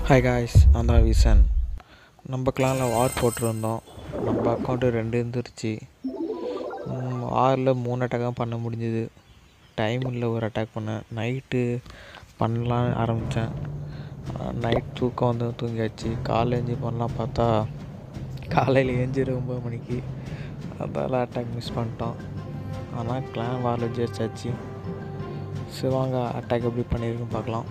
hi guys நான் தான் vision நம்ம கிளானில் வார் போட்டிருந்தோம் நம்ம அக்கௌண்ட்டு ரெண்டு இருந்துருச்சு வாரில் மூணு அட்டாக் தான் பண்ண முடிஞ்சுது டைம் இல்லை ஒரு அட்டாக் பண்ண நைட்டு பண்ணலான்னு ஆரம்பித்தேன் நைட் தூக்கம் வந்து தூங்கியாச்சு காலைல ஏஞ்சி பண்ணலாம் பார்த்தா காலையில் ஏஞ்சி ஒம்பது மணிக்கு அதால் அட்டாக் மிஸ் பண்ணிட்டோம் ஆனால் கிளான் வாரில் ஜெயிச்சாச்சு சரி வாங்க அட்டாக் எப்படி பண்ணியிருக்குன்னு பார்க்கலாம்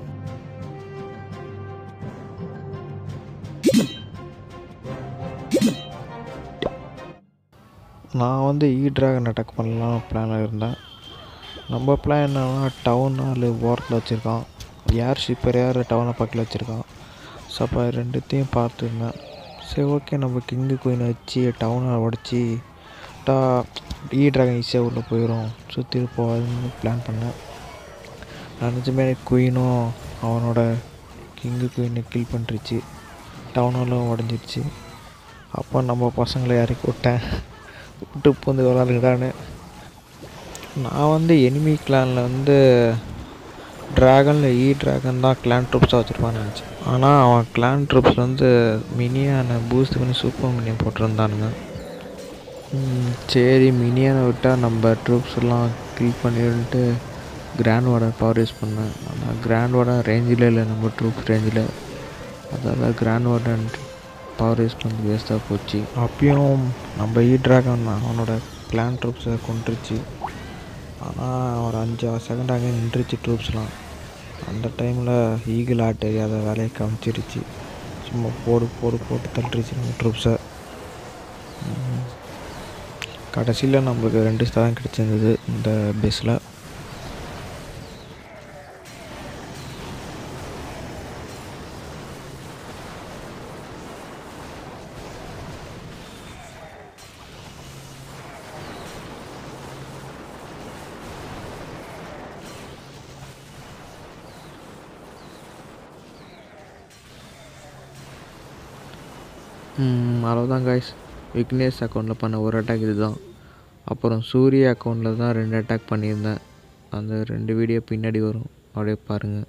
நான் வந்து இ ட்ராகன் அட்டாக் பண்ணலாம் பிளானில் இருந்தேன் நம்ம பிளான் என்னன்னா டவுன் ஹால் ஓரத்தில் வச்சுருக்கான் ஏர் ஷிப்பர் யார் டவுனை பக்கத்தில் வச்சுருக்கான் ஸோ அப்போ ரெண்டுத்தையும் பார்த்துருந்தேன் சரி ஓகே நம்ம கிங்கு குயின் வச்சு டவுனை உடச்சி டா இ ட்ராகன் ஈஸியாக உள்ளே போயிடும் சுற்றி போகாதுன்னு பிளான் பண்ணேன் நான் நிஜமே குயினும் அவனோட கிங்கு குயினை கில் பண்ணிருச்சு டவுனாலும் உடஞ்சிருச்சு அப்போ நம்ம பசங்களை இறக்கி விட்டேன் விட்டு பூந்து விளாடுங்கடான்னு நான் வந்து எனிமி கிளானில் வந்து ட்ராகனில் இ ட்ராகன் தான் கிளான் ட்ரூப்ஸாக வச்சுருப்பான்னு நினச்சேன் ஆனால் அவன் கிளான் ட்ரூப்ஸ் வந்து மினியானை பூஸ்ட் பண்ணி சூப்பர் மினியன் போட்டிருந்தானுங்க ம், சரி மினியானை விட்டால் நம்ம ட்ரூப்ஸ் எல்லாம் கில் பண்ணிட்டு கிராண்ட் வார்டன் பவர் யூஸ் பண்ணேன் ஆனால் கிராண்ட் வார்டன் ரேஞ்சில் இல்லை நம்ம ட்ரூப்ஸ் ரேஞ்சில் அதால் கிராண்ட் வார்டன் பவர் யூஸ் பண்ணி வேஸ்ட்டாக போச்சு அப்பயும் நம்ம ஈ ட்ராகன் அவனோட பிளான் ட்ரூப்ஸை கொண்டுருச்சு ஆனால் ஒரு அஞ்சு ஆறு செகண்ட் அங்கே நின்றுச்சு ட்ரூப்ஸ்லாம் அந்த டைமில் ஈகிள் ஆட் தெரியாத வேலையை காமிச்சிருச்சு சும்மா போடு போடு போட்டு தள்ளிருச்சு நம்ம ட்ரூப்ஸை கடைசியில் நம்மளுக்கு ரெண்டு ஸ்டார் கிடச்சிருந்தது இந்த பேஸில் அவ்வளோதான் காய்ஸ் விக்னேஷ் அக்கௌண்ட்டில் பண்ண ஒரு அட்டாக் இதுதான் அப்புறம் சூரிய அக்கௌண்ட்டில் தான் ரெண்டு அட்டாக் பண்ணியிருந்தேன் அந்த ரெண்டு வீடியோ பின்னாடி வரும் அப்படியே பாருங்கள்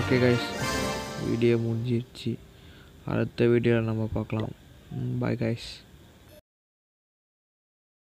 ஓகே கைஸ் வீடியோ முடிஞ்சிருச்சு அடுத்த வீடியோவில் நம்ம பார்க்கலாம் பாய் கைஸ்